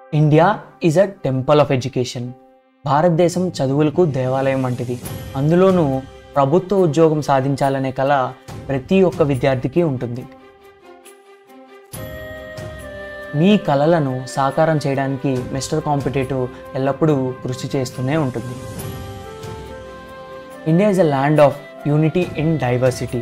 India is a temple of education భారతదేశం చదువులకు దేవాలయం వంటిది అందులోనూ ప్రభుత్వ ఉద్యోగం సాధించాలనే కళ ప్రతి ఒక్క విద్యార్థికి ఉంటుంది మీ కళలను సాకారం చేయడానికి మిస్టర్ కాంపిటేటివ్ ఎల్లప్పుడూ కృషి చేస్తూనే ఉంటుంది India is a land of unity in diversity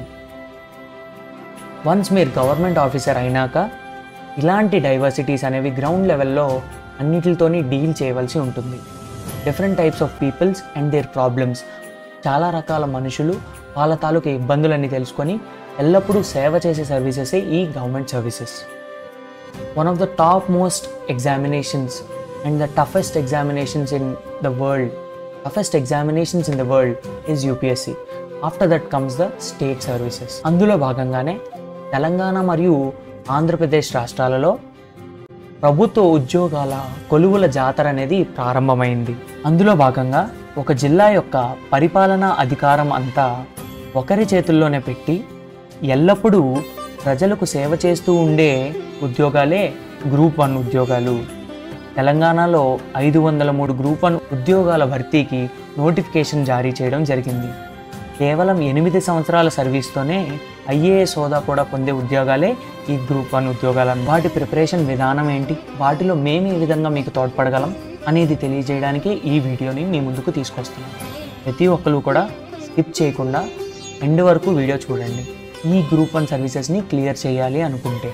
once మీరు గవర్నమెంట్ ఆఫీసర్ అయినాక ఇలాంటి డైవర్సిటీస్ అనేవి గ్రౌండ్ లెవెల్లో అన్నిటితోని డీల్ చేయవలసి ఉంటుంది different types of peoples and their problems చాలా రకాల మనుషులు వాళ్ళ తాలూకా ఇబ్బందులన్నీ తెలుసుకొని ఎల్లప్పుడూ సేవ చేసే సర్వీసెసే ఈ government services one of the top most examinations and the toughest examinations in the world toughest examinations in the world is UPSC after that comes the state services అందులో భాగంగానే తెలంగాణ మరియు ఆంధ్రప్రదేశ్ రాష్ట్రాలలో ప్రభుత్వ ఉద్యోగాల కొలువుల జాతర అనేది ప్రారంభమైంది అందులో భాగంగా ఒక జిల్లా యొక్క పరిపాలనా అధికారం అంతా ఒకరి చేతుల్లోనే పెట్టి ఎల్లప్పుడూ ప్రజలకు సేవ చేస్తూ ఉండే ఉద్యోగాలే గ్రూప్ వన్ ఉద్యోగాలు తెలంగాణలో ఐదు వందల మూడు గ్రూప్ వన్ ఉద్యోగాల భర్తీకి నోటిఫికేషన్ జారీ చేయడం జరిగింది కేవలం ఎనిమిది సంవత్సరాల సర్వీస్తోనే ఐఏఎస్ హోదా కూడా పొందే ఉద్యోగాలే ఈ గ్రూప్ వన్ ఉద్యోగాలు వాటి ప్రిపరేషన్ విధానం ఏంటి వాటిలో మేము ఏ విధంగా మీకు తోడ్పడగలం అనేది తెలియజేయడానికి ఈ వీడియోని మీ ముందుకు తీసుకొస్తున్నాం ప్రతి ఒక్కరు కూడా స్కిప్ చేయకుండా ఎండ్ వరకు వీడియో చూడండి ఈ గ్రూప్ వన్ సర్వీసెస్ని క్లియర్ చేయాలి అనుకుంటే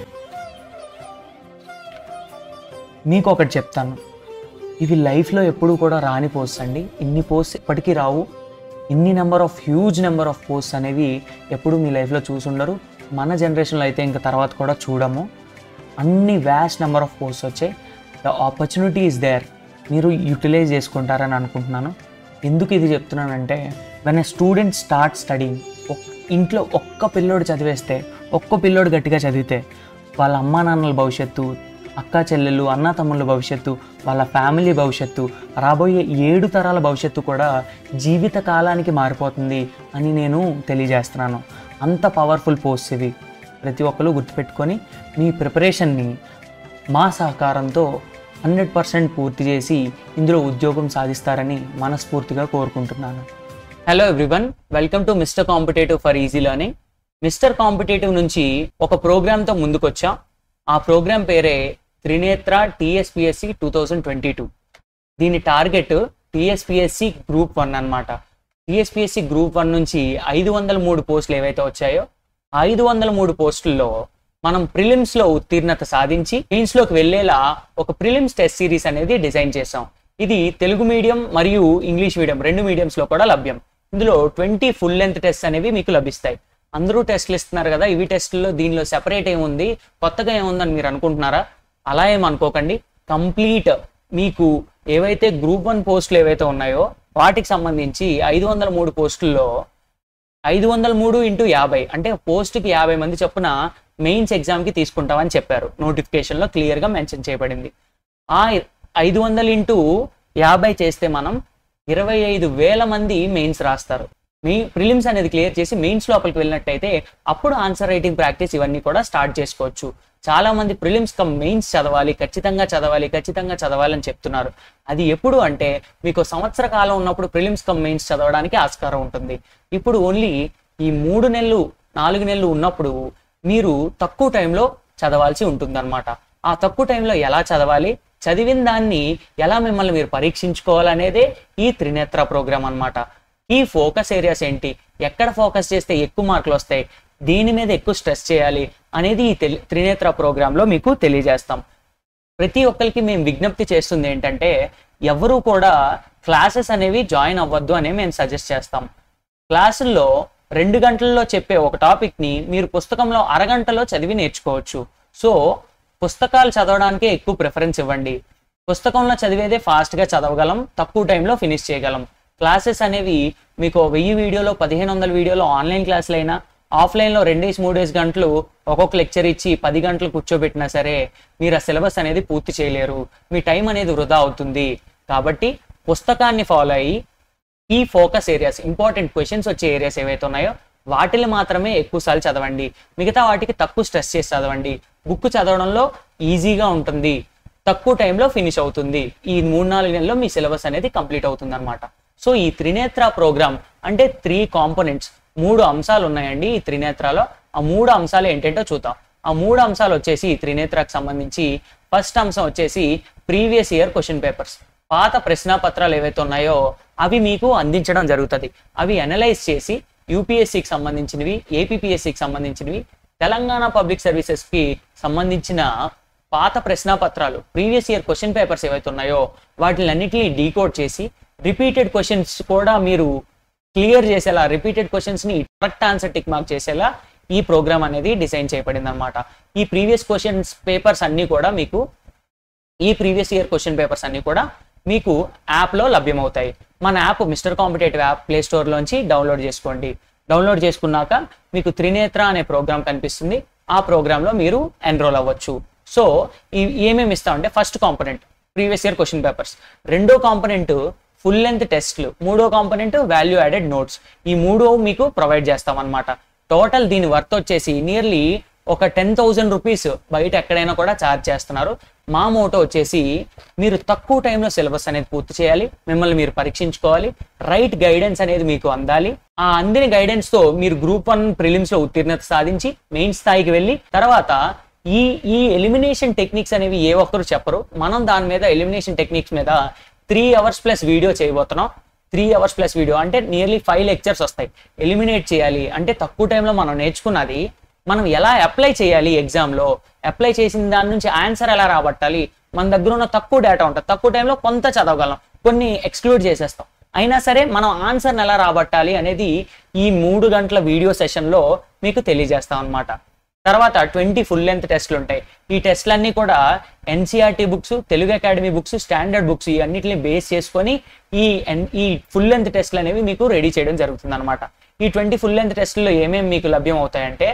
మీకు ఒకటి చెప్తాను ఇవి లైఫ్లో ఎప్పుడూ కూడా రాని పోస్ట్ అండి ఇన్ని పోస్ట్ ఎప్పటికీ రావు ఇన్ని number of huge number of post అనేవి ఎప్పుడు మీ లైఫ్లో చూసుండరు మన జనరేషన్లో అయితే ఇంకా తర్వాత కూడా చూడము అన్ని వ్యాస్ట్ నెంబర్ ఆఫ్ పోస్ట్ వచ్చాయి ద ఆపర్చునిటీ ఈస్ దేర్ మీరు యూటిలైజ్ చేసుకుంటారని అనుకుంటున్నాను ఎందుకు ఇది చెప్తున్నానంటే when a student start studying ఇంట్లో ఒక్క పిల్లోడు చదివేస్తే ఒక్క పిల్లోడు గట్టిగా చదివితే వాళ్ళ అమ్మా నాన్నల భవిష్యత్తు అక్క చెల్లెలు అన్న తమ్ముళ్ళ భవిష్యత్తు వాళ్ళ ఫ్యామిలీ భవిష్యత్తు రాబోయే ఏడు తరాల భవిష్యత్తు కూడా జీవిత కాలానికి మారిపోతుంది అని నేను తెలియజేస్తున్నాను అంత పవర్ఫుల్ పోస్ట్ ఇవి ప్రతి ఒక్కరు గుర్తుపెట్టుకొని మీ ప్రిపరేషన్ని మా సహకారంతో హండ్రెడ్ పర్సెంట్ పూర్తి చేసి ఇందులో ఉద్యోగం సాధిస్తారని మనస్ఫూర్తిగా కోరుకుంటున్నాను hello everyone welcome to mister competitive for easy learning mister competitive నుంచి ఒక ప్రోగ్రామ్తో ముందుకొచ్చాం ఆ ప్రోగ్రామ్ పేరే Trinetra TSPSC two thousand twenty two దీని టార్గెట్ టిఎస్పిఎస్సి గ్రూప్ వన్ అనమాట టిఎస్పిఎస్సి గ్రూప్ వన్ నుంచి ఐదు వందల మూడు పోస్టులు ఏవైతే వచ్చాయో ఐదు వందల మూడు పోస్టుల్లో మనం ప్రిలిమ్స్ లో ఉత్తీర్ణత సాధించి మెయిన్స్ లోకి వెళ్లేలా ఒక ప్రిలిమ్స్ టెస్ట్ సిరీస్ అనేది డిజైన్ చేసాం ఇది తెలుగు మీడియం మరియు ఇంగ్లీష్ మీడియం రెండు మీడియంస్ లో కూడా లభ్యం ఇందులో ట్వంటీ ఫుల్ లెంత్ టెస్ట్ అనేవి మీకు లభిస్తాయి అందరూ టెస్ట్లు ఇస్తున్నారు కదా ఇవి టెస్టుల్లో దీనిలో సెపరేట్ ఏముంది కొత్తగా ఏముందని మీరు అనుకుంటున్నారా అలా ఏం అనుకోకండి కంప్లీట్ మీకు ఏవైతే గ్రూప్ వన్ పోస్టులు ఏవైతే ఉన్నాయో వాటికి సంబంధించి ఐదు వందల మూడు పోస్టుల్లో ఐదు వందల మూడు ఇంటూ యాభై అంటే పోస్ట్కి యాభై మంది చొప్పున మెయిన్స్ ఎగ్జామ్కి తీసుకుంటామని చెప్పారు నోటిఫికేషన్లో క్లియర్గా మెన్షన్ చేయబడింది ఆ ఐదు వందలు ఇంటూ యాభై చేస్తే మనం ఇరవై ఐదు వేల మంది మెయిన్స్ రాస్తారు మీ ప్రిలిమ్స్ అనేది క్లియర్ చేసి మెయిన్స్ లోపలికి వెళ్ళినట్టయితే అప్పుడు ఆన్సర్ రైటింగ్ ప్రాక్టీస్ ఇవన్నీ కూడా స్టార్ట్ చేసుకోవచ్చు చాలా మంది ప్రిలిమ్స్ కమ్ మెయిన్స్ చదవాలి ఖచ్చితంగా చదవాలి ఖచ్చితంగా చదవాలని చెప్తున్నారు అది ఎప్పుడు అంటే మీకు సంవత్సర కాలం ఉన్నప్పుడు ప్రిలిమ్స్ కమ్ మెయిన్స్ చదవడానికి ఆస్కారం ఉంటుంది ఇప్పుడు ఓన్లీ ఈ మూడు నెలలు నాలుగు నెలలు ఉన్నప్పుడు మీరు తక్కువ టైంలో చదవాల్సి ఉంటుందన్నమాట ఆ తక్కువ టైంలో ఎలా చదవాలి చదివిన దాన్ని ఎలా మిమ్మల్ని మీరు పరీక్షించుకోవాలనేదే ఈ త్రినేత్ర ప్రోగ్రామ్ అన్నమాట ఈ ఫోకస్ ఏరియాస్ ఏంటి ఎక్కడ ఫోకస్ చేస్తే ఎక్కువ మార్కులు వస్తాయి దీని మీద ఎక్కువ స్ట్రెస్ చేయాలి అనేది ఈ తెలి- త్రినేత్ర ప్రోగ్రాంలో మీకు తెలియజేస్తాం ప్రతి ఒక్కరికి మేము విజ్ఞప్తి చేస్తుంది ఏంటంటే ఎవరు కూడా క్లాసెస్ అనేవి జాయిన్ అవ్వద్దు అని మేము సజెస్ట్ చేస్తాం క్లాసుల్లో రెండు గంటల్లో చెప్పే ఒక టాపిక్ని మీరు పుస్తకంలో అరగంటలో చదివి నేర్చుకోవచ్చు సో పుస్తకాలు చదవడానికే ఎక్కువ ప్రిఫరెన్స్ ఇవ్వండి పుస్తకంలో చదివేదే ఫాస్ట్గా చదవగలం తక్కువ టైంలో ఫినిష్ చేయగలం క్లాసెస్ అనేవి మీకు ఓ వెయ్యి వీడియోలో పదిహేను వందల వీడియోలో ఆన్లైన్ క్లాసులు అయినా ఆఫ్లైన్లో రెండేసి మూడేసి గంటలు ఒక్కొక్క లెక్చర్ ఇచ్చి పది గంటలు కూర్చోబెట్టినా సరే మీరు ఆ సిలబస్ అనేది పూర్తి చేయలేరు మీ టైం అనేది వృధా అవుతుంది కాబట్టి పుస్తకాన్ని ఫాలో అయ్యి ఈ ఫోకస్ ఏరియాస్ ఇంపార్టెంట్ క్వశ్చన్స్ వచ్చే ఏరియాస్ ఏవైతే ఉన్నాయో వాటిని మాత్రమే ఎక్కువసార్లు చదవండి మిగతా వాటికి తక్కువ స్ట్రెస్ చేసి చదవండి బుక్ చదవడంలో ఈజీగా ఉంటుంది తక్కువ టైంలో ఫినిష్ అవుతుంది ఈ మూడు నాలుగు నెలల్లో మీ సిలబస్ అనేది కంప్లీట్ అవుతుంది అనమాట సో ఈ త్రినేత్ర ప్రోగ్రామ్ అంటే త్రీ కాంపోనెంట్స్ మూడు అంశాలు ఉన్నాయండి ఈ త్రినేత్రలో ఆ మూడు అంశాలు ఏంటంటో చూద్దాం ఆ మూడు అంశాలు వచ్చేసి ఈ త్రినేత్రకు సంబంధించి ఫస్ట్ అంశం వచ్చేసి ప్రీవియస్ ఇయర్ క్వశ్చన్ పేపర్స్ పాత ప్రశ్నాపత్రాలు ఏవైతే ఉన్నాయో అవి మీకు అందించడం జరుగుతుంది అవి అనలైజ్ చేసి యూపీఎస్సికి సంబంధించినవి ఏపీపీఎస్సికి సంబంధించినవి తెలంగాణ పబ్లిక్ సర్వీసెస్కి సంబంధించిన పాత ప్రశ్నాపత్రాలు ప్రీవియస్ ఇయర్ క్వశ్చన్ పేపర్స్ ఏవైతే ఉన్నాయో వాటిలన్నిటిని డీకోడ్ చేసి రిపీటెడ్ క్వశ్చన్స్ కూడా మీరు క్లియర్ చేసేలా రిపీటెడ్ క్వశ్చన్స్ ని కరెక్ట్ ఆన్సర్ టిక్ మార్క్ చేసేలా ఈ ప్రోగ్రామ్ అనేది డిజైన్ చేయబడింది అనమాట ఈ ప్రీవియస్ క్వశ్చన్స్ పేపర్స్ అన్ని కూడా మీకు ఈ ప్రీవియస్ ఇయర్ క్వశ్చన్ పేపర్స్ అన్ని కూడా మీకు యాప్లో లభ్యమవుతాయి మన app mister competitive app play స్టోర్లోంచి డౌన్లోడ్ చేసుకోండి డౌన్లోడ్ చేసుకున్నాక మీకు త్రినేత్ర అనే ప్రోగ్రామ్ కనిపిస్తుంది ఆ ప్రోగ్రాంలో మీరు ఎన్రోల్ అవ్వచ్చు సో ఈ ఏమేమి ఇస్తామంటే first component previous year question papers రెండో కాంపొనెంట్ ఫుల్ లెంత్ టెస్ట్లు మూడో కాంపొనెంట్ వాల్యూ యాడెడ్ నోట్స్ ఈ మూడో మీకు ప్రొవైడ్ చేస్తాం అనమాట టోటల్ దీని వర్త్ వచ్చేసి నియర్లీ ఒక టెన్ థౌజండ్ రూపీస్ బయట ఎక్కడైనా కూడా ఛార్జ్ చేస్తున్నారు మా మోటో వచ్చేసి మీరు తక్కువ టైంలో సిలబస్ అనేది పూర్తి చేయాలి మిమ్మల్ని మీరు పరీక్షించుకోవాలి రైట్ గైడెన్స్ అనేది మీకు అందాలి ఆ అందిన గైడెన్స్ తో మీరు గ్రూప్ వన్ ప్రిలిమ్స్ లో ఉత్తీర్ణత సాధించి మెయిన్ స్థాయికి వెళ్ళి తర్వాత ఈ ఈ ఎలిమినేషన్ టెక్నిక్స్ అనేవి ఏ ఒక్కరు చెప్పరు మనం దాని మీద ఎలిమినేషన్ టెక్నిక్స్ మీద త్రీ అవర్స్ ప్లస్ వీడియో చేయబోతున్నాం త్రీ అవర్స్ ప్లస్ వీడియో అంటే నియర్లీ ఫైవ్ లెక్చర్స్ వస్తాయి ఎలిమినేట్ చేయాలి అంటే తక్కువ టైంలో మనం నేర్చుకున్నది మనం ఎలా అప్లై చేయాలి ఎగ్జామ్లో అప్లై చేసిన దాని నుంచి ఆన్సర్ ఎలా రాబట్టాలి మన దగ్గర ఉన్న తక్కువ డేటా ఉంటుంది తక్కువ టైంలో కొంత చదవగలం కొన్ని ఎక్స్క్లూడ్ చేసేస్తాం అయినా సరే మనం ఆన్సర్ని ఎలా రాబట్టాలి అనేది ఈ మూడు గంటల వీడియో సెషన్లో మీకు తెలియజేస్తాం అనమాట తర్వాత ట్వంటీ ఫుల్ లెంత్ టెస్ట్లు ఉంటాయి ఈ టెస్ట్లన్నీ కూడా NCERT books Telugu academy books standard books ఈ అన్నిటిని బేస్ చేసుకొని ఈ ఎన్ ఈ ఫుల్ లెంత్ టెస్ట్లు అనేవి మీకు రెడీ చేయడం జరుగుతుంది అనమాట ఈ ట్వంటీ ఫుల్ లెంత్ టెస్ట్లో ఏమేమి మీకు లభ్యం అవుతాయంటే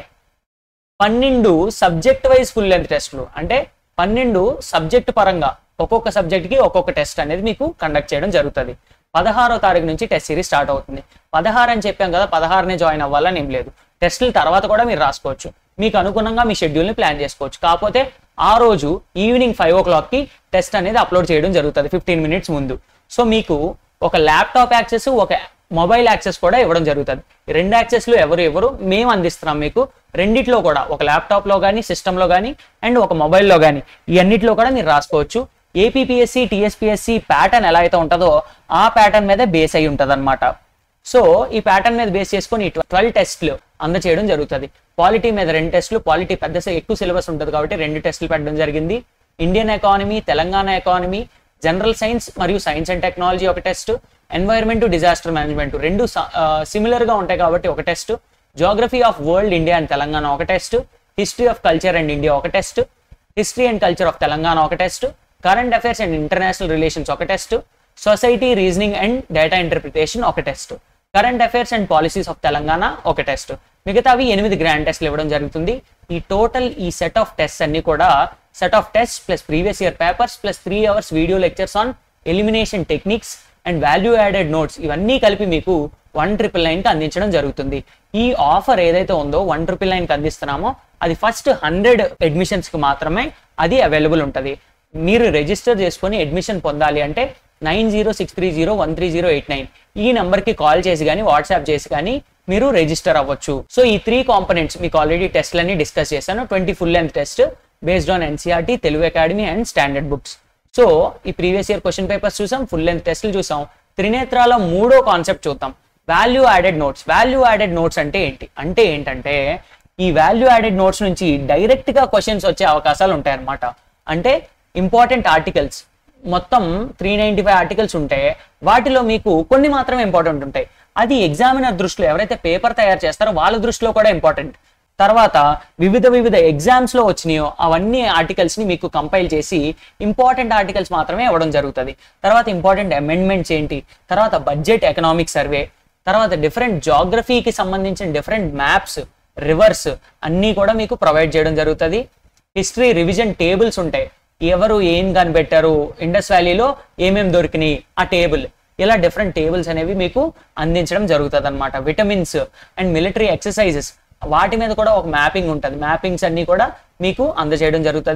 పన్నెండు సబ్జెక్ట్ వైజ్ ఫుల్ లెంత్ టెస్ట్లు అంటే పన్నెండు సబ్జెక్ట్ పరంగా ఒక్కొక్క సబ్జెక్ట్కి ఒక్కొక్క టెస్ట్ అనేది మీకు కండక్ట్ చేయడం జరుగుతుంది పదహారో తారీఖు నుంచి టెస్ట్ సిరీస్ స్టార్ట్ అవుతుంది పదహారు అని చెప్పాం కదా పదహారునే జాయిన్ అవ్వాలని ఏం లేదు టెస్టుల తర్వాత కూడా మీరు రాసుకోవచ్చు మీకు అనుగుణంగా మీ షెడ్యూల్ని ప్లాన్ చేసుకోవచ్చు కాకపోతే ఆ రోజు ఈవినింగ్ ఫైవ్ ఓ క్లాక్కి టెస్ట్ అనేది అప్లోడ్ చేయడం జరుగుతుంది ఫిఫ్టీన్ మినిట్స్ ముందు సో మీకు ఒక ల్యాప్టాప్ యాక్సెస్ ఒక మొబైల్ యాక్సెస్ కూడా ఇవ్వడం జరుగుతుంది ఈ రెండు యాక్సెస్లు ఎవరు ఎవరు మేము అందిస్తున్నాం మీకు రెండిట్లో కూడా ఒక ల్యాప్టాప్లో కానీ సిస్టంలో కానీ అండ్ ఒక మొబైల్లో కానీ ఈ అన్నిట్లో కూడా మీరు రాసుకోవచ్చు ఏపీపీఎస్సి టీఎస్పీఎస్సి ప్యాటర్న్ ఎలా అయితే ఉంటుందో ఆ ప్యాటర్న్ మీద బేస్ అయి ఉంటుంది అనమాట సో ఈ ప్యాటర్న్ మీద బేస్ చేసుకొని ట్వెల్వ్ టెస్ట్లు అందచేయడం జరుగుతుంది పాలిటీ మీద రెండు టెస్టులు పాలిటీ పెద్ద ఎక్కువ సిలబస్ ఉంటుంది కాబట్టి రెండు టెస్టులు పెట్టడం జరిగింది Indian economy Telangana economy general science మరియు సైన్స్ అండ్ టెక్నాలజీ ఒక టెస్ట్ ఎన్వైర్మెంట్ డిజాస్టర్ మేనేజ్మెంట్ రెండు సిమిలర్ గా ఉంటాయి కాబట్టి ఒక test geography of world India and Telangana ఒక test history of culture and India ఒక test history and culture of Telangana ఒక test current affairs and international relations ఒక test society reasoning and data interpretation ఒక test current affairs and policies of Telangana ఒక test మిగతావి ఎనిమిది grand టెస్ట్లు ఇవ్వడం జరుగుతుంది ఈ టోటల్ ఈ సెట్ ఆఫ్ టెస్ట్ అన్ని కూడా set of test plus previous year papers plus three hours video lectures on elimination techniques and value added notes ఇవన్నీ కలిపి మీకు వన్ ట్రిపుల్ నైన్కి అందించడం జరుగుతుంది ఈ ఆఫర్ ఏదైతే ఉందో వన్ ట్రిపుల్ నైన్కి అందిస్తున్నామో అది ఫస్ట్ హండ్రెడ్ అడ్మిషన్స్కి మాత్రమే అది అవైలబుల్ ఉంటుంది మీరు రిజిస్టర్ చేసుకొని అడ్మిషన్ పొందాలి అంటే nine zero six three zero one three zero eight nine ఈ నెంబర్కి కాల్ చేసి కానీ వాట్సాప్ చేసి కానీ మీరు రిజిస్టర్ అవ్వచ్చు సో ఈ త్రీ కాంపనెంట్స్ మీకు ఆల్రెడీ టెస్ట్లన్నీ డిస్కస్ చేశాను twenty full length test based on NCERT Telugu academy and standard books so ఈ ప్రీవియస్ ఇయర్ క్వశ్చన్ పేపర్స్ చూసాం ఫుల్ లెంత్ టెస్ట్లు చూసాం త్రినేత్రాల మూడో కాన్సెప్ట్ చూద్దాం value added notes value added notes అంటే ఏంటి అంటే ఏంటంటే ఈ వాల్యూ యాడెడ్ నోట్స్ నుంచి డైరెక్ట్ గా క్వశ్చన్స్ వచ్చే అవకాశాలు ఉంటాయన్నమాట అంటే ఇంపార్టెంట్ ఆర్టికల్స్ మొత్తం త్రీ నైంటీ ఫైవ్ ఆర్టికల్స్ ఉంటే వాటిలో మీకు కొన్ని మాత్రమే ఇంపార్టెంట్ ఉంటాయి అది ఎగ్జామినర్ దృష్టిలో ఎవరైతే పేపర్ తయారు చేస్తారో వాళ్ళ దృష్టిలో కూడా ఇంపార్టెంట్ తర్వాత వివిధ వివిధ ఎగ్జామ్స్ లో వచ్చినాయో అవన్నీ ఆర్టికల్స్ ని మీకు కంపైల్ చేసి ఇంపార్టెంట్ ఆర్టికల్స్ మాత్రమే ఇవ్వడం జరుగుతుంది తర్వాత ఇంపార్టెంట్ అమెండ్మెంట్స్ ఏంటి తర్వాత బడ్జెట్ ఎకనామిక్ సర్వే తర్వాత డిఫరెంట్ జాగ్రఫీకి సంబంధించిన డిఫరెంట్ మ్యాప్స్ రివర్స్ అన్నీ కూడా మీకు ప్రొవైడ్ చేయడం జరుగుతుంది హిస్టరీ రివిజన్ టేబుల్స్ ఉంటాయి ఎవరు ఏం కనిపెట్టారు ఇండస్ వ్యాలీలో ఏమేమి దొరికినాయి ఆ టేబుల్ ఇలా డిఫరెంట్ టేబుల్స్ అనేవి మీకు అందించడం జరుగుతుంది అనమాట విటమిన్స్ అండ్ మిలిటరీ ఎక్సర్సైజెస్ వాటి మీద కూడా ఒక మ్యాపింగ్ ఉంటుంది మ్యాపింగ్స్ అన్ని కూడా మీకు అందజేయడం జరుగుతుంది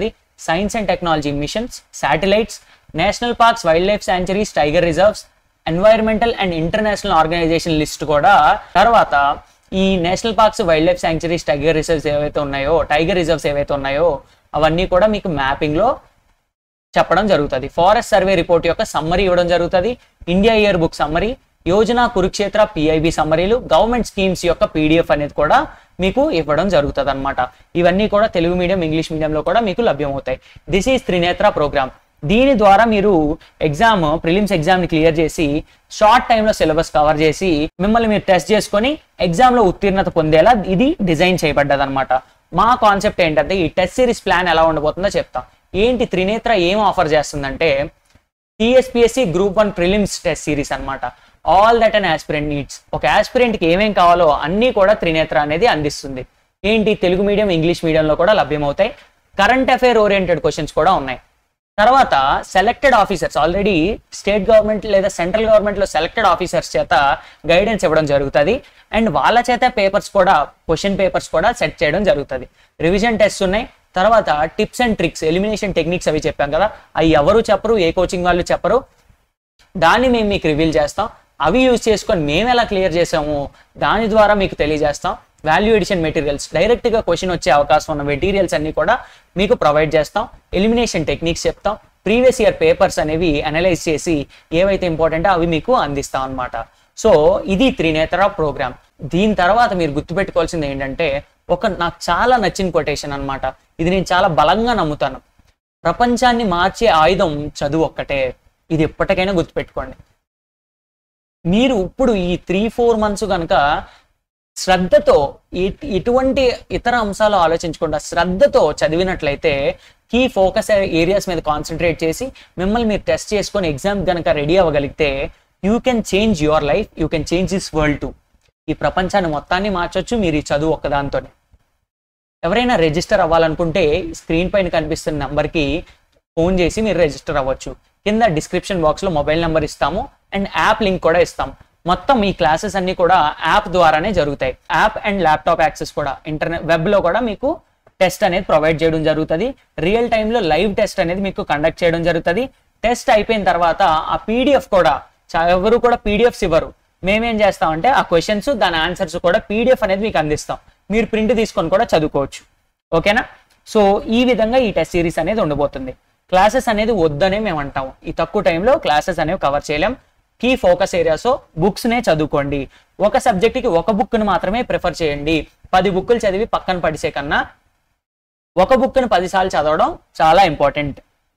science and technology missions satellites national parks wildlife sanctuaries tiger reserves environmental and international organisation list కూడా తర్వాత ఈ national parks wildlife sanctuaries tiger reserves ఏవైతే ఉన్నాయో టైగర్ రిజర్వ్స్ ఏవైతే ఉన్నాయో అవన్నీ కూడా మీకు మ్యాపింగ్ లో చెప్పడం జరుగుతుంది ఫారెస్ట్ సర్వే రిపోర్ట్ యొక్క సమ్మరీ ఇవ్వడం జరుగుతుంది India year book summary Yojana Kurukshetra PIB సమ్మరీలు గవర్నమెంట్ స్కీమ్స్ యొక్క పీడిఎఫ్ అనేది కూడా మీకు ఇవ్వడం జరుగుతుంది అనమాట ఇవన్నీ కూడా తెలుగు మీడియం ఇంగ్లీష్ మీడియంలో కూడా మీకు లభ్యమవుతాయి దిస్ ఈజ్ త్రినేత్ర ప్రోగ్రామ్ దీని ద్వారా మీరు ఎగ్జామ్ ప్రిలిమ్స్ ఎగ్జామ్ ని క్లియర్ చేసి షార్ట్ టైంలో సిలబస్ కవర్ చేసి మిమ్మల్ని మీరు టెస్ట్ చేసుకొని ఎగ్జామ్ లో ఉత్తీర్ణత పొందేలా ఇది డిజైన్ చేయబడ్డది అనమాట మా కాన్సెప్ట్ ఏంటంటే ఈ టెస్ట్ సిరీస్ ప్లాన్ ఎలా ఉండబోతుందో చెప్తాం ఏంటి త్రినేత్ర ఏం ఆఫర్ చేస్తుందంటే TSPSC group one prelims test series అన్నమాట all that an aspirant needs ఒక aspirant కి ఏమేం కావాలో అన్నీ కూడా త్రినేత్ర అనేది అందిస్తుంది ఏంటి తెలుగు మీడియం ఇంగ్లీష్ మీడియంలో కూడా లభ్యమవుతాయి కరెంట్ అఫైర్ ఓరియంటెడ్ క్వశ్చన్స్ కూడా ఉన్నాయి తర్వాత selected officers already state government లేదా సెంట్రల్ గవర్నమెంట్ లో సెలెక్టెడ్ ఆఫీసర్స్ చేత గైడెన్స్ ఇవ్వడం జరుగుతుంది అండ్ వాళ్ళ చేత పేపర్స్ కూడా క్వశ్చన్ పేపర్స్ కూడా సెట్ చేయడం జరుగుతుంది రివిజన్ టెస్ట్ ఉన్నాయి తర్వాత tips and tricks elimination techniques అవి చెప్పాం కదా అవి ఎవరు చెప్పరు ఏ కోచింగ్ వాళ్ళు చెప్పరు దాన్ని మేము మీకు రివీల్ చేస్తాం అవి యూజ్ చేసుకొని మేము ఎలా క్లియర్ చేసాము దాని ద్వారా మీకు తెలియజేస్తాం వాల్యూ ఎడిషన్ మెటీరియల్స్ డైరెక్ట్గా క్వశ్చన్ వచ్చే అవకాశం ఉన్న మెటీరియల్స్ అన్ని కూడా మీకు ప్రొవైడ్ చేస్తాం ఎలిమినేషన్ టెక్నిక్స్ చెప్తాం ప్రీవియస్ ఇయర్ పేపర్స్ అనేవి అనలైజ్ చేసి ఏవైతే ఇంపార్టెంటో అవి మీకు అందిస్తాం అనమాట సో ఇది త్రినేత్ర ప్రోగ్రామ్ దీని తర్వాత మీరు గుర్తుపెట్టుకోవాల్సింది ఏంటంటే ఒక నాకు చాలా నచ్చిన కొటేషన్ అన్నమాట ఇది నేను చాలా బలంగా నమ్ముతాను ప్రపంచాన్ని మార్చే ఆయుధం చదువు ఒక్కటే ఇది ఎప్పటికైనా గుర్తుపెట్టుకోండి మీరు ఇప్పుడు ఈ త్రీ ఫోర్ మంత్స్ కనుక శ్రద్ధతో ఎట్- ఎటువంటి ఇతర అంశాలు ఆలోచించకుండా శ్రద్ధతో చదివినట్లయితే కీ ఫోకస్ ఏరియాస్ మీద కాన్సన్ట్రేట్ చేసి మిమ్మల్ని మీరు టెస్ట్ చేసుకొని ఎగ్జామ్ కనుక రెడీ అవ్వగలిగితే you can change your life you can change this world to ఈ ప్రపంచాన్ని మొత్తాన్ని మార్చొచ్చు మీరు ఈ చదువు ఒక్కదాంతోనే ఎవరైనా రిజిస్టర్ అవ్వాలనుకుంటే స్క్రీన్ పైన కనిపిస్తున్న నంబర్కి ఫోన్ చేసి మీరు రిజిస్టర్ అవ్వచ్చు కింద డిస్క్రిప్షన్ బాక్స్లో మొబైల్ నెంబర్ ఇస్తాము అండ్ యాప్ లింక్ కూడా ఇస్తాం మొత్తం ఈ క్లాసెస్ అన్ని కూడా యాప్ ద్వారానే జరుగుతాయి యాప్ అండ్ ల్యాప్టాప్ యాక్సెస్ కూడా ఇంటర్నెట్ వెబ్లో కూడా మీకు టెస్ట్ అనేది ప్రొవైడ్ చేయడం జరుగుతుంది రియల్ టైంలో లైవ్ టెస్ట్ అనేది మీకు కండక్ట్ చేయడం జరుగుతుంది టెస్ట్ అయిపోయిన తర్వాత ఆ పీడిఎఫ్ కూడా చా- ఎవరు కూడా పీడిఎఫ్స్ ఇవ్వరు మేమేం చేస్తామంటే ఆ క్వశ్చన్స్ దాని ఆన్సర్స్ కూడా పీడిఎఫ్ అనేది మీకు అందిస్తాం మీరు ప్రింట్ తీసుకొని కూడా చదువుకోవచ్చు ఓకేనా సో ఈ విధంగా ఈ టెస్ట్ సిరీస్ అనేది ఉండబోతుంది క్లాసెస్ అనేది వద్దనే మేము అంటాం ఈ తక్కువ టైంలో క్లాసెస్ అనేవి కవర్ చేయలేం కీ ఫోకస్ ఏరియాస్ బుక్స్ నే చదువుకోండి ఒక సబ్జెక్ట్ కి ఒక బుక్ ని మాత్రమే ప్రిఫర్ చేయండి పది బుక్కులు చదివి పక్కన పడిసే కన్నా ఒక బుక్ ని పదిసార్లు చదవడం చాలా ఇంపార్టెంట్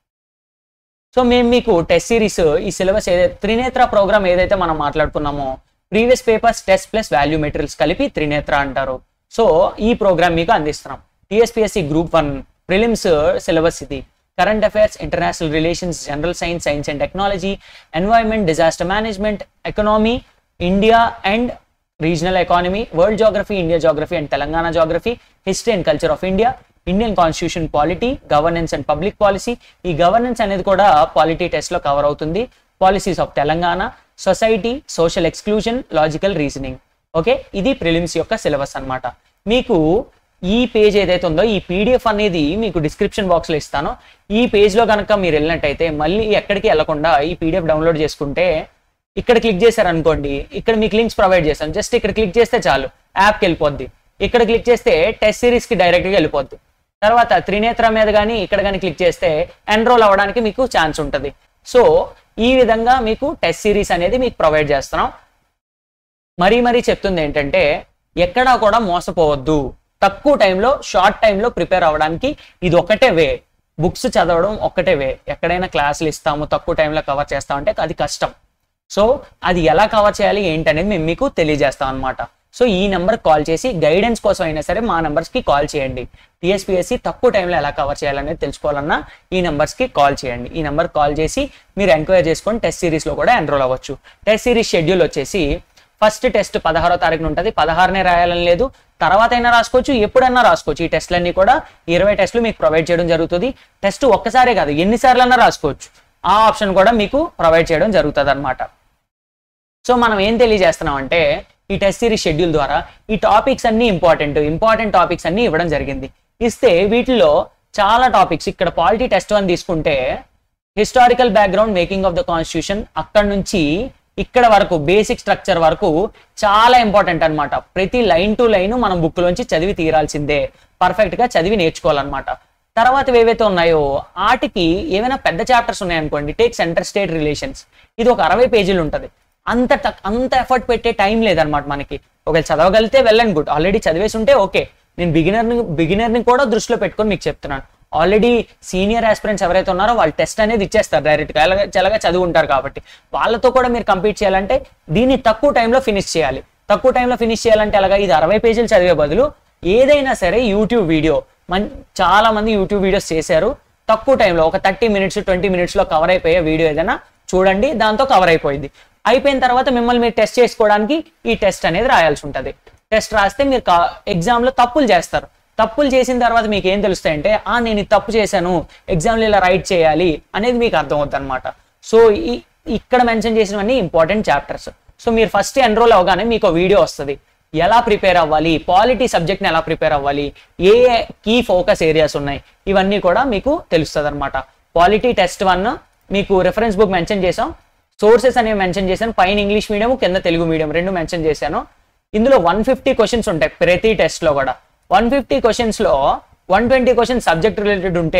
సో మేము మీకు టెస్ట్ సిరీస్ ఈ సిలబస్ ఏదైతే త్రినేత్ర ప్రోగ్రామ్ ఏదైతే మనం మాట్లాడుకున్నామో previous papers test plus value materials కలిపి త్రినేత్ర అంటారు సో ఈ ప్రోగ్రామ్ మీకు అందిస్తున్నాం TSPSC group one prelims syllabus ఇది current affairs international relations general science science and technology environment disaster management economy India and regional economy world geography India geography and Telangana geography history and culture of India Indian constitution polity governance and public policy ఈ governance అనేది కూడా polity test లో cover అవుతుంది policies of Telangana society social exclusion logical reasoning okay ఇది prelims యొక్క syllabus అన్నమాట మీకు ఈ పేజ్ ఏదైతే ఉందో ఈ పీడిఎఫ్ అనేది మీకు డిస్క్రిప్షన్ బాక్స్ లో ఇస్తాను ఈ పేజ్ లో కనుక మీరు వెళ్ళినట్టయితే మళ్ళీ ఎక్కడికి వెళ్లకుండా ఈ పీడిఎఫ్ డౌన్లోడ్ చేసుకుంటే ఇక్కడ క్లిక్ చేశారనుకోండి ఇక్కడ మీకు లింక్స్ ప్రొవైడ్ చేస్తాను జస్ట్ ఇక్కడ క్లిక్ చేస్తే చాలు యాప్కి వెళ్ళిపోద్ది ఇక్కడ క్లిక్ చేస్తే టెస్ట్ సిరీస్ కి డైరెక్ట్ గా వెళ్ళిపోద్ది తర్వాత త్రినేత్ర మీద కానీ ఇక్కడ కానీ క్లిక్ చేస్తే ఎన్రోల్ అవ్వడానికి మీకు ఛాన్స్ ఉంటుంది సో ఈ విధంగా మీకు టెస్ట్ సిరీస్ అనేది మీకు ప్రొవైడ్ చేస్తున్నాం మరీ మరీ చెప్తుంది ఏంటంటే ఎక్కడా కూడా మోసపోవద్దు తక్కువ టైంలో షార్ట్ టైంలో ప్రిపేర్ అవ్వడానికి ఇది ఒకటే వే బుక్స్ చదవడం ఒక్కటే వే ఎక్కడైనా క్లాసులు ఇస్తాము తక్కువ టైంలో కవర్ చేస్తామంటే అది కష్టం సో అది ఎలా కవర్ చేయాలి ఏంటనేది మేము మీకు తెలియజేస్తాం అనమాట సో ఈ నెంబర్ కాల్ చేసి గైడెన్స్ కోసం అయినా సరే మా నెంబర్స్కి కాల్ చేయండి టీఎస్పీఎస్సి తక్కువ టైంలో ఎలా కవర్ చేయాలనేది తెలుసుకోవాలన్నా ఈ నెంబర్స్కి కాల్ చేయండి ఈ నెంబర్ కాల్ చేసి మీరు ఎంక్వైరీ చేసుకొని టెస్ట్ సిరీస్లో కూడా ఎన్రోల్ అవ్వచ్చు టెస్ట్ సిరీస్ షెడ్యూల్ వచ్చేసి ఫస్ట్ టెస్ట్ పదహారో తారీఖున ఉంటుంది పదహారునే రాయాలని లేదు తర్వాత అయినా రాసుకోవచ్చు ఎప్పుడైనా రాసుకోవచ్చు ఈ టెస్ట్లన్నీ కూడా ఇరవై టెస్టులు మీకు ప్రొవైడ్ చేయడం జరుగుతుంది టెస్ట్ ఒక్కసారే కాదు ఎన్నిసార్లు అన్నా రాసుకోవచ్చు ఆ ఆప్షన్ కూడా మీకు ప్రొవైడ్ చేయడం జరుగుతుంది అనమాట సో మనం ఏం తెలియజేస్తున్నాం అంటే ఈ టెస్ట్ సిరీస్ షెడ్యూల్ ద్వారా ఈ టాపిక్స్ అన్ని ఇంపార్టెంట్ ఇంపార్టెంట్ టాపిక్స్ అన్ని ఇవ్వడం జరిగింది ఇస్తే వీటిలో చాలా టాపిక్స్ ఇక్కడ పాలిటీ టెస్ట్ వన్ తీసుకుంటే historical background making of the constitution అక్కడ నుంచి ఇక్కడ వరకు బేసిక్ స్ట్రక్చర్ వరకు చాలా ఇంపార్టెంట్ అన్నమాట ప్రతి లైన్ టు లైన్ మనం బుక్ లోంచి చదివి తీరాల్సిందే పర్ఫెక్ట్ గా చదివి నేర్చుకోవాలన్నమాట తర్వాత ఏవైతే ఉన్నాయో ఆటికి ఏమైనా పెద్ద చాప్టర్స్ ఉన్నాయనుకోండి టేక్ సెంటర్ స్టేట్ రిలేషన్స్ ఇది ఒక అరవై పేజీలు ఉంటుంది అంత తక్- అంత ఎఫర్ట్ పెట్టే టైం లేదనమాట మనకి ఒకవేళ చదవగలిగితే వెల్ అండ్ గుడ్ ఆల్రెడీ చదివేసి ఉంటే ఓకే నేను బిగినర్ని బిగినర్ని కూడా దృష్టిలో పెట్టుకొని మీకు చెప్తున్నాను ఆల్రెడీ సీనియర్ ఆస్పిరెంట్స్ ఎవరైతే ఉన్నారో వాళ్ళు టెస్ట్ అనేది ఇచ్చేస్తారు డైరెక్ట్గా ఎలాగ చల్లగా చదువు ఉంటారు కాబట్టి వాళ్ళతో కూడా మీరు కంపీట్ చేయాలంటే దీన్ని తక్కువ టైంలో ఫినిష్ చేయాలి తక్కువ టైంలో ఫినిష్ చేయాలంటే ఎలాగా ఇది అరవై పేజీలు చదివే బదులు ఏదైనా సరే యూట్యూబ్ వీడియో మన్ చాలా మంది యూట్యూబ్ వీడియోస్ చేశారు తక్కువ టైంలో ఒక థర్టీ మినిట్స్ ట్వంటీ మినిట్స్లో కవర్ అయిపోయే వీడియో ఏదైనా చూడండి దాంతో కవర్ అయిపోయింది అయిపోయిన తర్వాత మిమ్మల్ని మీరు టెస్ట్ చేసుకోవడానికి ఈ టెస్ట్ అనేది రాయాల్సి ఉంటుంది టెస్ట్ రాస్తే మీరు ఎగ్జామ్లో తప్పులు చేస్తారు తప్పులు చేసిన తర్వాత మీకు ఏం తెలుస్తాయంటే ఆ నేను ఇది తప్పు చేశాను ఎగ్జామ్లో ఇలా రైట్ చేయాలి అనేది మీకు అర్థం అవుతుంది అనమాట సో ఈ ఇక్కడ మెన్షన్ చేసినవన్నీ ఇంపార్టెంట్ చాప్టర్స్ సో మీరు ఫస్ట్ ఎన్రోల్ అవగానే మీకు వీడియో వస్తుంది ఎలా ప్రిపేర్ అవ్వాలి పాలిటీ సబ్జెక్ట్ని ఎలా ప్రిపేర్ అవ్వాలి ఏ కీ ఫోకస్ ఏరియాస్ ఉన్నాయి ఇవన్నీ కూడా మీకు తెలుస్తుంది అనమాట పాలిటీ టెస్ట్ వన్ మీకు రెఫరెన్స్ బుక్ మెన్షన్ చేసాం సోర్సెస్ అనేవి మెన్షన్ చేశాను పైన ఇంగ్లీష్ మీడియం కింద తెలుగు మీడియం రెండు మెన్షన్ చేశాను ఇందులో వన్ ఫిఫ్టీ క్వశ్చన్స్ ఉంటాయి ప్రతి టెస్ట్లో కూడా వన్ ఫిఫ్టీ క్వశ్చన్స్లో one twenty questions subject related ఉంటే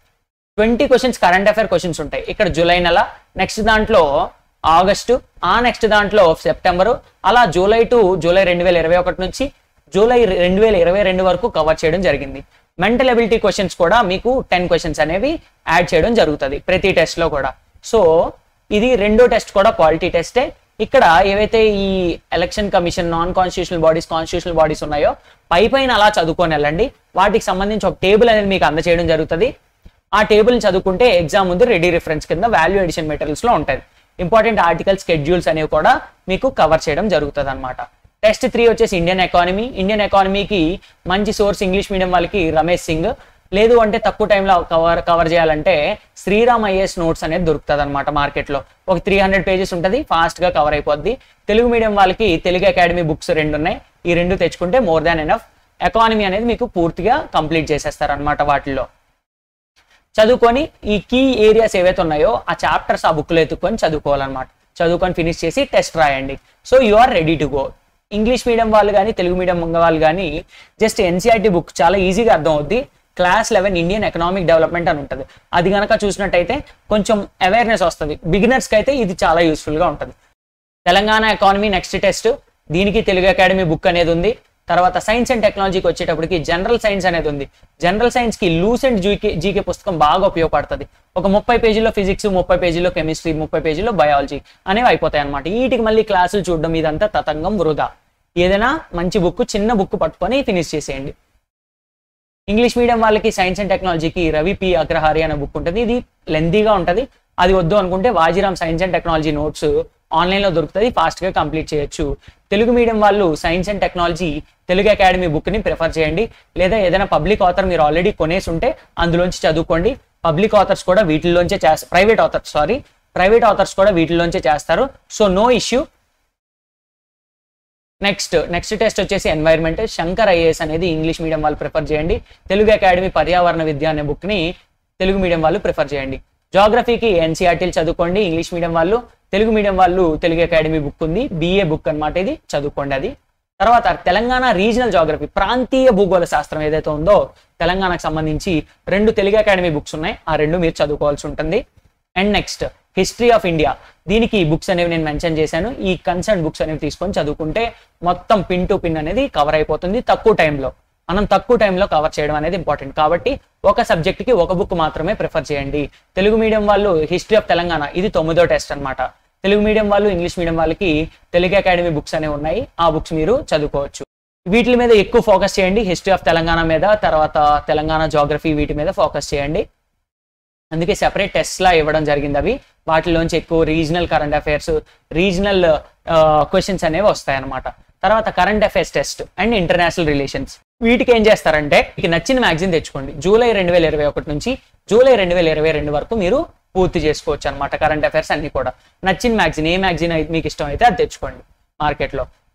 twenty questions current affair questions ఉంటాయి ఇక్కడ జూలై నెల నెక్స్ట్ దాంట్లో ఆగస్టు ఆ నెక్స్ట్ దాంట్లో సెప్టెంబరు అలా జూలై టు జూలై రెండు వేల ఇరవై ఒకటి నుంచి జూలై రెండు వేల ఇరవై రెండు వరకు కవర్ చేయడం జరిగింది మెంటల్ ఎబిలిటీ క్వశ్చన్స్ కూడా మీకు టెన్ క్వశ్చన్స్ అనేవి యాడ్ చేయడం జరుగుతుంది ప్రతి టెస్ట్లో కూడా సో ఇది రెండో టెస్ట్ కూడా క్వాలిటీ టెస్టే ఇక్కడ ఏవైతే ఈ election commission non constitutional bodies constitutional bodies ఉన్నాయో పై పైన అలా చదువుకొని వెళ్ళండి వాటికి సంబంధించి ఒక టేబుల్ అనేది మీకు అందజేయడం జరుగుతుంది ఆ టేబుల్ చదువుకుంటే ఎగ్జామ్ ముందు రెడీ రిఫరెన్స్ కింద వాల్యూ ఎడిషన్ మెటీరియల్స్ లో ఉంటుంది ఇంపార్టెంట్ ఆర్టికల్ స్కెడ్యూల్స్ అనేవి కూడా మీకు కవర్ చేయడం జరుగుతుంది అనమాట టెస్ట్ త్రీ వచ్చేసి ఇండియన్ ఎకానమీ ఇండియన్ ఎకానమీకి మంచి సోర్స్ ఇంగ్లీష్ మీడియం వాళ్ళకి రమేష్ సింగ్ లేదు అంటే తక్కువ టైంలో కవర్ కవర్ చేయాలంటే శ్రీరామ్ ఐఏఎస్ నోట్స్ అనేది దొరుకుతుంది అనమాట మార్కెట్లో ఒక త్రీ హండ్రెడ్ పేజెస్ ఉంటుంది ఫాస్ట్గా కవర్ అయిపోద్ది తెలుగు మీడియం వాళ్ళకి తెలుగు అకాడమీ బుక్స్ రెండు ఉన్నాయి ఈ రెండు తెచ్చుకుంటే మోర్ దాన్ ఎనఫ్ ఎకానమీ అనేది మీకు పూర్తిగా కంప్లీట్ చేసేస్తారు అనమాట వాటిల్లో చదువుకొని ఈ కీ ఏరియాస్ ఏవైతే ఉన్నాయో ఆ చాప్టర్స్ ఆ బుక్లో ఎత్తుకొని చదువుకోవాలన్నమాట చదువుకొని ఫినిష్ చేసి టెస్ట్ రాయండి so you are ready to go English medium వాళ్ళు కానీ తెలుగు మీడియం వాళ్ళు కానీ జస్ట్ ఎన్సీఆర్టీ బుక్ చాలా ఈజీగా అర్థం అవుద్ది class eleven Indian economic development అని ఉంటుంది అది కనుక చూసినట్టయితే కొంచెం అవేర్నెస్ వస్తుంది బిగినర్స్కి అయితే ఇది చాలా యూస్ఫుల్గా ఉంటుంది తెలంగాణ ఎకానమీ నెక్స్ట్ టెస్ట్ దీనికి తెలుగు అకాడమీ బుక్ అనేది ఉంది తర్వాత సైన్స్ అండ్ టెక్నాలజీకి వచ్చేటప్పటికి జనరల్ సైన్స్ అనేది ఉంది జనరల్ సైన్స్ కి లూస్ అండ్ జీకే జీకే పుస్తకం బాగా ఉపయోగపడుతుంది ఒక ముప్పై పేజీలో ఫిజిక్స్ ముప్పై పేజీలో కెమిస్ట్రీ ముప్పై పేజీలో బయాలజీ అనేవి అయిపోతాయి అనమాట వీటికి మళ్ళీ క్లాసులు చూడడం ఇదంతా తతంగం వృధా ఏదైనా మంచి బుక్ చిన్న బుక్ పట్టుకొని ఫినిష్ చేసేయండి ఇంగ్లీష్ మీడియం వాళ్ళకి సైన్స్ అండ్ టెక్నాలజీకి రవి పి అగ్రహారి అనే బుక్ ఉంటుంది ఇది లెందీగా ఉంటుంది అది వద్దు అనుకుంటే Vajiram science and technology notes ఆన్లైన్లో దొరుకుతుంది ఫాస్ట్గా కంప్లీట్ చేయొచ్చు తెలుగు మీడియం వాళ్ళు science and technology Telugu academy బుక్ని ప్రిఫర్ చేయండి లేదా ఏదైనా పబ్లిక్ ఆథర్ మీరు ఆల్రెడీ కొనేసి ఉంటే అందులోంచి చదువుకోండి పబ్లిక్ ఆథర్స్ కూడా వీటిలోంచే చేస్తారు private authors sorry private authors కూడా వీటిలోంచే చేస్తారు so no issue next next test వచ్చేసి ఎన్వైర్న్మెంట్ శంకర్ ఐఏఎస్ అనేది ఇంగ్లీష్ మీడియం వాళ్ళు ప్రిఫర్ చేయండి తెలుగు అకాడమీ పర్యావరణ విద్య అనే బుక్ని తెలుగు మీడియం వాళ్ళు ప్రిఫర్ చేయండి జాగ్రఫీకి ఎన్సీఆర్టీలు చదువుకోండి ఇంగ్లీష్ మీడియం వాళ్ళు తెలుగు మీడియం వాళ్ళు తెలుగు అకాడమీ బుక్ ఉంది బిఏ బుక్ అన్నమాట ఇది చదువుకోండి అది తర్వాత తెలంగాణ రీజనల్ జాగ్రఫీ ప్రాంతీయ భూగోళ శాస్త్రం ఏదైతే ఉందో తెలంగాణకు సంబంధించి రెండు తెలుగు అకాడమీ బుక్స్ ఉన్నాయి ఆ రెండు మీరు చదువుకోవాల్సి ఉంటుంది and next history of India దీనికి బుక్స్ అనేవి నేను మెన్షన్ చేశాను ఈ కన్సర్న్ బుక్స్ అనేవి తీసుకొని చదువుకుంటే మొత్తం పిన్ టు పిన్ అనేది కవర్ అయిపోతుంది తక్కువ టైంలో మనం తక్కువ టైంలో కవర్ చేయడం అనేది ఇంపార్టెంట్ కాబట్టి ఒక subject కి ఒక బుక్ మాత్రమే ప్రిఫర్ చేయండి తెలుగు మీడియం వాళ్ళు హిస్టరీ ఆఫ్ తెలంగాణ ఇది తొమ్మిదో టెస్ట్ అన్నమాట తెలుగు మీడియం వాళ్ళు ఇంగ్లీష్ మీడియం వాళ్ళకి తెలుగు అకాడమీ బుక్స్ అనేవి ఉన్నాయి ఆ బుక్స్ మీరు చదువుకోవచ్చు వీటి మీద ఎక్కువ ఫోకస్ చేయండి హిస్టరీ ఆఫ్ తెలంగాణ మీద తర్వాత తెలంగాణ జాగ్రఫీ వీటి మీద ఫోకస్ చేయండి అందుకే సెపరేట్ టెస్ట్లా ఇవ్వడం జరిగింది అవి వాటిలోంచి ఎక్కువ regional current affairs regional questions అనేవి వస్తాయన్నమాట తర్వాత current affairs test and international relations వీటికి ఏం చేస్తారంటే మీకు నచ్చిన మ్యాగజైన్ తెచ్చుకోండి జూలై రెండు వేల ఇరవై ఒకటి నుంచి జూలై రెండు వేల ఇరవై రెండు వరకు మీరు పూర్తి చేసుకోవచ్చు అనమాట కరెంట్ అఫైర్స్ అన్ని కూడా నచ్చిన మ్యాగజైన్ ఏ మ్యాగజైన్ అయితే మీకు ఇష్టం అయితే అది తెచ్చుకోండి మార్కెట్లో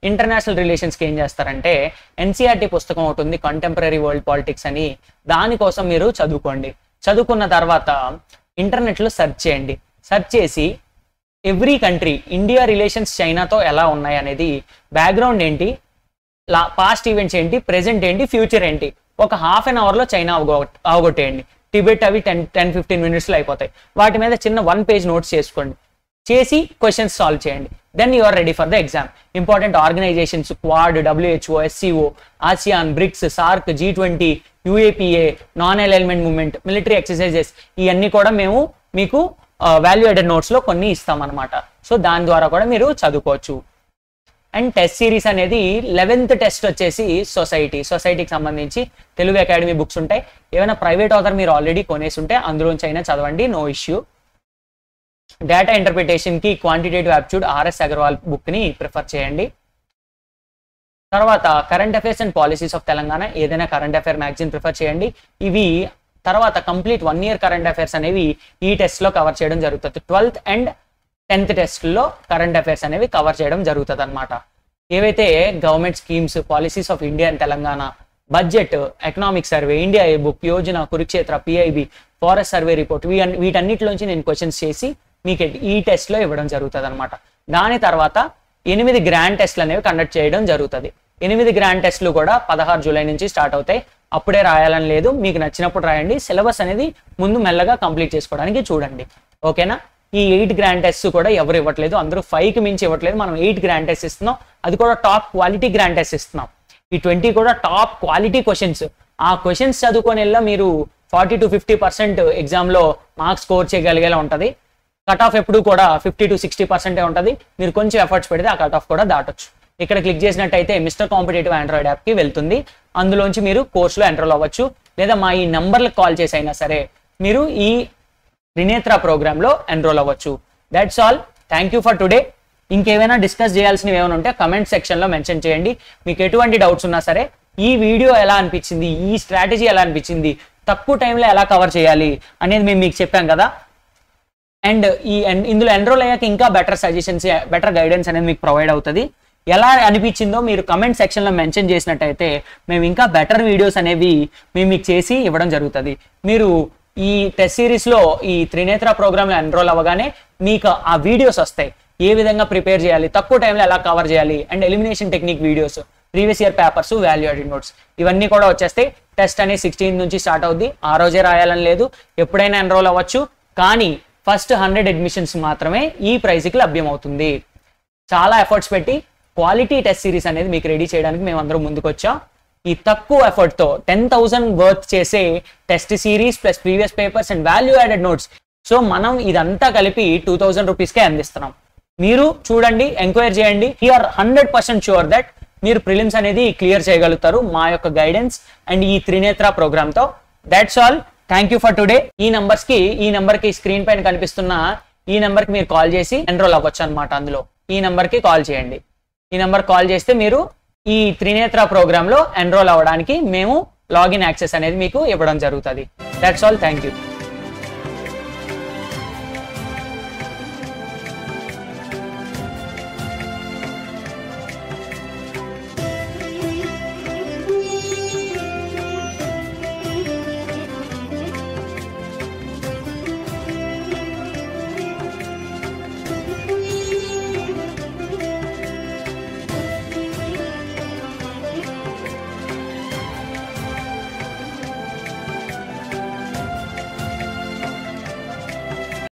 ఇంటర్నేషనల్ రిలేషన్స్కి ఏం చేస్తారంటే ఎన్సీఆర్టీ పుస్తకం ఒకటి ఉంది కంటెంపరీ వరల్డ్ పాలిటిక్స్ అని దానికోసం మీరు చదువుకోండి చదువుకున్న తర్వాత ఇంటర్నెట్లో సెర్చ్ చేయండి సెర్చ్ చేసి ఎవ్రీ కంట్రీ ఇండియా రిలేషన్స్ చైనాతో ఎలా ఉన్నాయి అనేది బ్యాక్గ్రౌండ్ ఏంటి లా పాస్ట్ ఈవెంట్స్ ఏంటి ప్రెసెంట్ ఏంటి ఫ్యూచర్ ఏంటి ఒక హాఫ్ అన్ అవర్లో చైనా అవగొ అవగొట్టేయండి టిబెట్ అవి టెన్ టెన్ ఫిఫ్టీన్ మినిట్స్లో అయిపోతాయి వాటి మీద చిన్న వన్ పేజ్ నోట్స్ చేసుకోండి చేసి క్వశ్చన్స్ సాల్వ్ చేయండి then you are ready for the exam important organizations Quad WHO SCO ASEAN BRICS SAARC G twenty UAPA non alignment movement military exercises ఇవన్నీ కూడా మేము మీకు వాల్యుయేటెడ్ నోట్స్లో కొన్ని ఇస్తామన్నమాట సో దాని ద్వారా కూడా మీరు చదువుకోవచ్చు అండ్ టెస్ట్ సిరీస్ అనేది లెవెన్త్ టెస్ట్ వచ్చేసి సొసైటీ సొసైటీకి సంబంధించి తెలుగు అకాడమీ బుక్స్ ఉంటాయి ఏమైనా ప్రైవేట్ ఆథర్ మీరు ఆల్రెడీ కొనేసి ఉంటే అందులోంచి అయినా చదవండి నో ఇష్యూ డేటా ఇంటర్ప్రిటేషన్కి క్వాంటిటేటివ్ యాప్ట్యూడ్ ఆర్ఎస్ అగర్వాల్ బుక్ని ప్రిఫర్ చేయండి తర్వాత current affairs and policies of Telangana ఏదైనా కరెంట్ అఫైర్ మ్యాగజైన్ ప్రిఫర్ చేయండి ఇవి తర్వాత complete one year current affairs అనేవి ఈ టెస్ట్లో కవర్ చేయడం జరుగుతుంది ట్వెల్త్ అండ్ టెన్త్ టెస్ట్లో కరెంట్ అఫైర్స్ అనేవి కవర్ చేయడం జరుగుతుంది అనమాట ఏవైతే government schemes policies of India and Telangana budget economic survey India a book Yojana Kurukshetra PIB forest survey report వీటన్నిటిలోంచి నేను క్వశ్చన్స్ చేసి మీకు ఈ టెస్ట్లో ఇవ్వడం జరుగుతుంది అనమాట దాని తర్వాత ఎనిమిది గ్రాండ్ టెస్ట్లు అనేవి కండక్ట్ చేయడం జరుగుతుంది ఎనిమిది గ్రాండ్ టెస్ట్లు కూడా పదహారు జూలై నుంచి స్టార్ట్ అవుతాయి అప్పుడే రాయాలని లేదు మీకు నచ్చినప్పుడు రాయండి సిలబస్ అనేది ముందు మెల్లగా కంప్లీట్ చేసుకోవడానికి చూడండి ఓకేనా ఈ ఎయిట్ గ్రాండ్ టెస్ట్ కూడా ఎవరు ఇవ్వట్లేదు అందరూ ఫైవ్కి మించి ఇవ్వట్లేదు మనం ఎయిట్ గ్రాండ్ టెస్ట్ ఇస్తున్నాం అది కూడా టాప్ క్వాలిటీ గ్రాండ్ టెస్ట్ ఇస్తున్నాం ఈ ట్వంటీ కూడా టాప్ క్వాలిటీ క్వశ్చన్స్ ఆ క్వశ్చన్స్ చదువుకొని వెళ్ళా మీరు ఫార్టీ టు ఫిఫ్టీ పర్సెంట్ ఎగ్జామ్లో మార్క్స్ స్కోర్ చేయగలిగేలా ఉంటుంది కట్ ఆఫ్ ఎప్పుడు కూడా ఫిఫ్టీ టు సిక్స్టీ పర్సెంటే ఉంటుంది మీరు కొంచెం ఎఫర్ట్స్ పెడితే ఆ కట్ ఆఫ్ కూడా దాటొచ్చు ఇక్కడ క్లిక్ చేసినట్టయితే మిస్టర్ కాంపిటేటివ్ ఆండ్రాయిడ్ యాప్కి వెళ్తుంది అందులోంచి మీరు కోర్సులో ఎన్రోల్ అవ్వచ్చు లేదా మా ఈ నంబర్లకు కాల్ చేసి అయినా సరే మీరు ఈ త్రినేత్ర ప్రోగ్రాంలో ఎన్రోల్ అవ్వచ్చు that's all thank you for today ఇంకేమైనా డిస్కస్ చేయాల్సినవి ఏమైనా ఉంటే కమెంట్ సెక్షన్లో మెన్షన్ చేయండి మీకు ఎటువంటి డౌట్స్ ఉన్నా సరే ఈ వీడియో ఎలా అనిపించింది ఈ స్ట్రాటజీ ఎలా అనిపించింది తక్కువ టైంలో ఎలా కవర్ చేయాలి అనేది మేము మీకు చెప్పాం కదా అండ్ ఈ en- ఇందులో ఎన్రోల్ అయ్యాక ఇంకా బెటర్ సజెషన్స్ బెటర్ గైడెన్స్ అనేది మీకు ప్రొవైడ్ అవుతుంది ఎలా అనిపించిందో మీరు కమెంట్ సెక్షన్లో మెన్షన్ చేసినట్టయితే మేము ఇంకా బెటర్ వీడియోస్ అనేవి మేము మీకు చేసి ఇవ్వడం జరుగుతుంది మీరు ఈ టెస్ట్ సిరీస్లో ఈ త్రినేత్ర ప్రోగ్రాంలో ఎన్రోల్ అవ్వగానే మీకు ఆ వీడియోస్ వస్తాయి ఏ విధంగా ప్రిపేర్ చేయాలి తక్కువ టైంలో ఎలా కవర్ చేయాలి and elimination technique videos previous year papers value added notes ఇవన్నీ కూడా వచ్చేస్తాయి టెస్ట్ అనేది సిక్స్టీన్ నుంచి స్టార్ట్ అవుద్ది ఆ రోజే రాయాలని లేదు ఎప్పుడైనా ఎన్రోల్ అవ్వచ్చు కానీ ఫస్ట్ హండ్రెడ్ అడ్మిషన్స్ మాత్రమే ఈ ప్రైజ్కి లభ్యమవుతుంది చాలా ఎఫర్ట్స్ పెట్టి క్వాలిటీ టెస్ట్ సిరీస్ అనేది మీకు రెడీ చేయడానికి మేము అందరం ముందుకు వచ్చాం ఈ తక్కువ ఎఫర్ట్తో టెన్ థౌసండ్ వర్త్ చేసే test series plus previous papers and value added notes so మనం ఇదంతా కలిపి టూ థౌసండ్ రూపీస్కే అందిస్తున్నాం మీరు చూడండి ఎంక్వైరీ చేయండి you're hundred percent sure that మీరు ప్రిలిమ్స్ అనేది క్లియర్ చేయగలుగుతారు మా యొక్క గైడెన్స్ అండ్ ఈ త్రినేత్ర ప్రోగ్రామ్తో that's all thank you for today ఈ నంబర్స్ కి ఈ నంబర్ కి స్క్రీన్ పైన కనిపిస్తున్న ఈ నంబర్ కి మీరు కాల్ చేసి ఎన్రోల్ అవ్వచ్చు అనమాట అందులో ఈ నంబర్ కి కాల్ చేయండి ఈ నంబర్ కాల్ చేస్తే మీరు ఈ త్రినేత్ర ప్రోగ్రామ్ లో ఎన్రోల్ అవ్వడానికి మేము లాగిన్ యాక్సెస్ అనేది మీకు ఇవ్వడం జరుగుతుంది దట్స్ ఆల్ థ్యాంక్ యూ